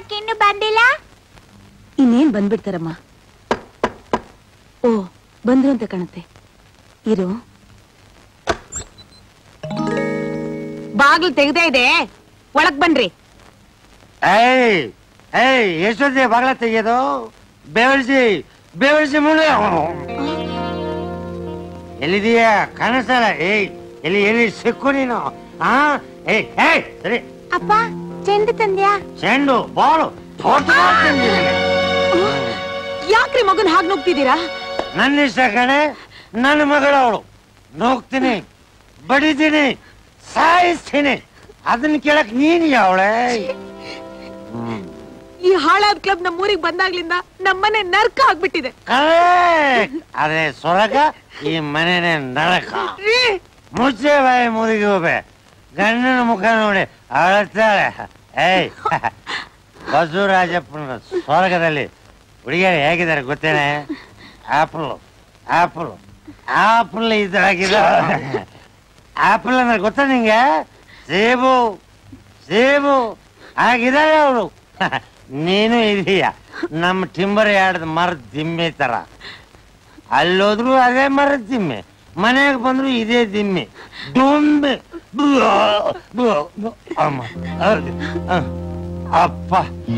ಯಾಕೆ ಇನ್ನು ಬಂದಿಲ್ಲ ಇನ್ನೇನ್ ಬಂದ್ಬಿಡ್ತಾರಮ್ಮ ಓ ಬಂದ್ರು ಅಂತ ಕಾಣುತ್ತೆ ಇರು ಬಾಗ್ಲು ತೆಗ್ದೇ ಇದೆ ಒಳಗ್ ಬನ್ರಿ ಏಯ್ ಏಯ್ ಎಷ್ಟೊತ್ತಿಗೆ ಬಾಗ್ಲ ತೆಗೆಯೋದು ಬೇವಳಿಸಿ ಬೇವಳಿಸಿ ಮುಂದೆ ಎಲ್ಲಿದೀಯಾ ಕಾಣಿಸಲ್ಲ ಏಯ್ ಎಲ್ಲಿ ಎಲ್ಲಿ ಸಿಕ್ಕು ನೀನು ಹಾ ಏಯ್ ಏಯ್ ಸರಿ ಅಪ್ಪ ಚೆಂಡು ತಂದ್ಯಾ ಚೆಂಡು ಬಾಲು ತೋಟ ಯಾಕ್ರಿ ಮಗನ್ ಹಾಗೆ ನುಗ್ತಿದ್ದೀರಾ ನನ್ನ ಇಷ್ಟ ಕಣೆ ನನ್ನ ಮಗಳು ಅವಳು ನೋಗ್ತೀನಿ ಬಡಿತೀನಿ ಸಾಯಿಸ್ತೀನಿ ಅದನ್ನ ಕೇಳಕ್ ನೀನ್ ಯಾವಳೆ ಈ ಹಾಳಾದ ಕ್ಲಬ್ ನಮ್ಮ ಊರಿಗೆ ಬಂದಾಗ್ಲಿಂದ ನಮ್ಮನೆ ನರ್ಕ ಆಗ್ಬಿಟ್ಟಿದೆ ಕರೆಕ್ಟ್. ಅದೇ ಸ್ವರ್ಗ ಈ ಮನೆನೇ ನರಕ ರೀ, ಮುಚ್ಚೆ ಬಾಯಿ ಮುದುಗಿ ಹೋಗ್ಬೆ ಗಂಡನ ಮುಖ ನೋಡಿ ಅಳತಾಳೆ ಏಯ್ ಬಸವರಾಜಪ್ಪನ ಸ್ವರ್ಗದಲ್ಲಿ ಹುಡುಗಿಯರು ಹೇಗಿದ್ದಾರೆ ಗೊತ್ತೇನೆ ಆಪಲ್ ಆಪಲ್ ಆಪಲ್ ಇದಾಗಿದೆ ಆಪಲ್ ಅಂದ್ರೆ ಗೊತ್ತಾ ನಿಂಗೆ ಸೇಬು ಸೇಬು ಆಗಿದ್ದಾರೆ ಅವಳು ನೀನು ಇದೀಯ ನಮ್ಮ ಟಿಂಬರ್ ಯಾರ್ಡ್ ಮರದ ದಿಮ್ಮೆ ತರ ಅಲ್ಲೋದ್ರು ಅದೇ ಮರದ ದಿಮ್ಮೆ ಮನೆಗೆ ಬಂದ್ರು ಇದೇ ದಿಮ್ಮೆ ದೊಂಬೆ ಅಮ್ಮ ಹೌದು. ಹ. ಅಪ್ಪ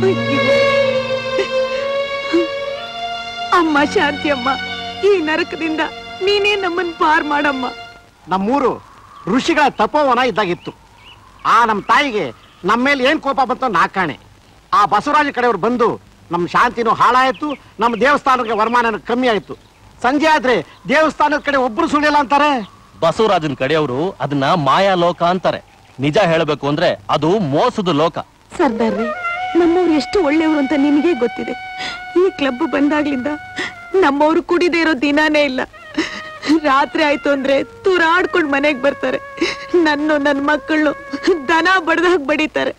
ಅಮ್ಮ ಶಾಂತಿ ಅಮ್ಮ ಈ ನರಕದಿಂದ ನೀನೇ ನಮ್ಮನ್ ಪಾರ್ ಮಾಡಮ್ಮ ನಮ್ಮೂರು ಋಷಿಗಳ ತಪೋವನ ಇದ್ದಾಗಿತ್ತು ಆ ನಮ್ಮ ತಾಯಿಗೆ ನಮ್ಮ ಮೇಲೆ ಏನ್ ಕೋಪ ಬಂತ ನಾಕಾಣೆ ಆ ಬಸವರಾಜ ಕಡೆಯವ್ರು ಬಂದು ನಮ್ಮ ಶಾಂತಿನೂ ಹಾಳಾಯ್ತು ನಮ್ಮ ದೇವಸ್ಥಾನಕ್ಕೆ ವರಮಾನ ಕಮ್ಮಿ ಆಯ್ತು ಸಂಜೆ ಆದ್ರೆ ದೇವಸ್ಥಾನದ ಕಡೆ ಒಬ್ರು ಸುಳಿಯಲ್ಲ ಅಂತಾರೆ ಬಸವರಾಜನ್ ಕಡೆಯವರು ಅದನ್ನ ಮಾಯಾ ಲೋಕ ಅಂತಾರೆ ನಿಜ ಹೇಳಬೇಕು ಅಂದ್ರೆ ಅದು ಮೋಸದ ಲೋಕ ಸರ್ದಾರ್ರೆ ನಮ್ಮವ್ರು ಎಷ್ಟು ಒಳ್ಳೆಯವರು ಅಂತ ನಿನಗೆ ಗೊತ್ತಿದೆ ಈ ಕ್ಲಬ್ ಬಂದಾಗ್ಲಿಂದ ನಮ್ಮವ್ರು ಕುಡಿದೇ ಇರೋ ದಿನಾನೇ ಇಲ್ಲ ರಾತ್ರಿ ಆಯ್ತು ಅಂದ್ರೆ ತೂರಾಡ್ಕೊಂಡ್ ಮನೆಗ್ ಬರ್ತಾರೆ ನನ್ನ ನನ್ನ ಮಕ್ಕಳು ದನ ಬಡ್ದಾಗ ಬಡಿತಾರೆ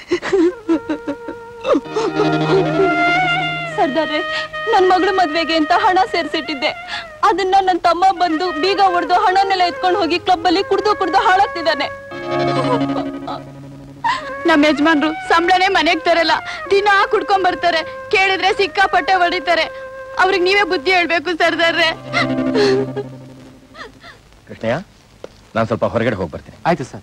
ಸರ್ದಾರ್ರೆ ನನ್ ಮಗಳ ಮದ್ವೆಗೆ ಅಂತ ಹಣ ಸೇರ್ಸಿಟ್ಟಿದ್ದೆ ಅದನ್ನ ನನ್ ತಮ್ಮ ಬಂದು ಬೀಗ ಹೊಡೆದು ಹಣನೆಲ್ಲ ಎತ್ಕೊಂಡು ಹೋಗಿ ಕ್ಲಬ್ ಅಲ್ಲಿ ಕುಡ್ದು ಕುಡ್ದು ಹಾಳಾಗ್ತಿದ್ದಾನೆ ನಮ್ಮ ಯಜಮಾನ್ರು ಸಂಬಳನೆ ಮನೆಗ್ ತರಲ್ಲ ದಿನ ಕುಡ್ಕೊಂಡ್ ಬರ್ತಾರೆ ಕೇಳಿದ್ರೆ ಸಿಕ್ಕಾಪಟ್ಟೆ ಹೊಡಿತಾರೆ ಅವ್ರಿಗೆ ನೀವೇ ಬುದ್ಧಿ ಹೇಳ್ಬೇಕು ಸರ್ದಾರ್ರೆ ಕೃಷ್ಣಯ್ಯ ನಾನ್ ಸ್ವಲ್ಪ ಹೊರಗಡೆ ಹೋಗಿ ಬರ್ತೀನಿ ಆಯ್ತು ಸರ್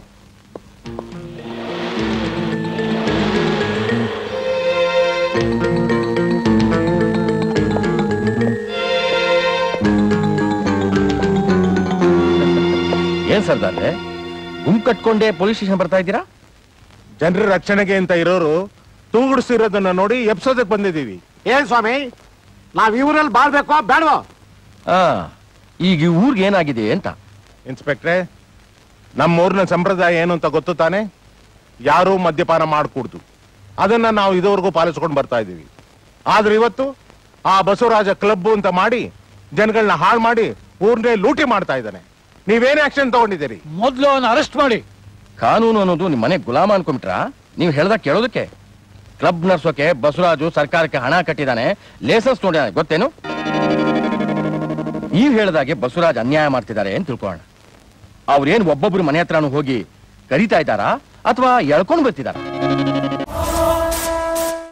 ಏನ್ ಸರ್ದಾರ್ರೆ ಗುಂಪು ಕಟ್ಕೊಂಡೆ ಪೊಲೀಸ್ ಸ್ಟೇಷನ್ ಬರ್ತಾ ಇದ್ದೀರಾ ಜನರ ರಕ್ಷಣೆಗೆ ಅಂತ ಇರೋರು ತೂಗುಡಿಸಿರೋದನ್ನ ನೋಡಿ ಎಪ್ಸೋದಕ್ ಬಂದಿದೀವಿ ಏನ್ ಸ್ವಾಮಿ ನಾವ್ ಇವ್ರಲ್ಲಿ ಬಾಳ್ಬೇಕೋ ಬೇಡವೋ ಆ ಈಗ ಈ ಊರ್ಗೆ ಏನಾಗಿದೆ ಅಂತ ಇನ್ಸ್ಪೆಕ್ಟ್ರೆ ನಮ್ಮ ಊರಿನ ಸಂಪ್ರದಾಯ ಏನು ಅಂತ ಗೊತ್ತು ತಾನೆ ಯಾರೂ ಮದ್ಯಪಾನ ಮಾಡಕೂಡ್ದು ಅದನ್ನ ನಾವು ಇದುವರೆಗೂ ಪಾಲಿಸ್ಕೊಂಡು ಬರ್ತಾ ಇದೀವಿ ಆದ್ರೆ ಇವತ್ತು ಆ ಬಸವರಾಜ ಕ್ಲಬ್ ಅಂತ ಮಾಡಿ ಜನಗಳನ್ನ ಹಾಳು ಮಾಡಿ ಊರ್ನೇ ಲೂಟಿ ಮಾಡ್ತಾ ಇದ್ದಾನೆ ನೀವೇನೇ ಆಕ್ಷನ್ ತಗೊಂಡಿದ್ದೀರಿ ಮೊದ್ಲು ಅವನ್ನ ಅರೆಸ್ಟ್ ಮಾಡಿ ಕಾನೂನು ಅನ್ನೋದು ನಿಮ್ ಮನೆ ಗುಲಾಮ ಅನ್ಕೊಂಬಿಟ್ರ ನೀವು ಹೇಳ್ದಾಗ ಕೇಳೋದಕ್ಕೆ ಕ್ಲಬ್ ನಡ್ಸೋಕೆ ಬಸವರಾಜು ಸರ್ಕಾರಕ್ಕೆ ಹಣ ಕಟ್ಟಿದಾನೆ ಲೇಸನ್ಸ್ ನೋಡಿದಾನೆ ಗೊತ್ತೇನು ನೀವ್ ಹೇಳ್ದಾಗೆ ಬಸವರಾಜ್ ಅನ್ಯಾಯ ಮಾಡ್ತಿದ್ದಾರೆ ಅಂತ ತಿಳ್ಕೊಳ್ಳೋಣ ಅವ್ರೇನ್ ಒಬ್ಬೊಬ್ರು ಮನೆ ಹತ್ರನೂ ಹೋಗಿ ಕರೀತಾ ಇದ್ದಾರಾ ಅಥವಾ ಎಳ್ಕೊಂಡು ಬರ್ತಿದಾರ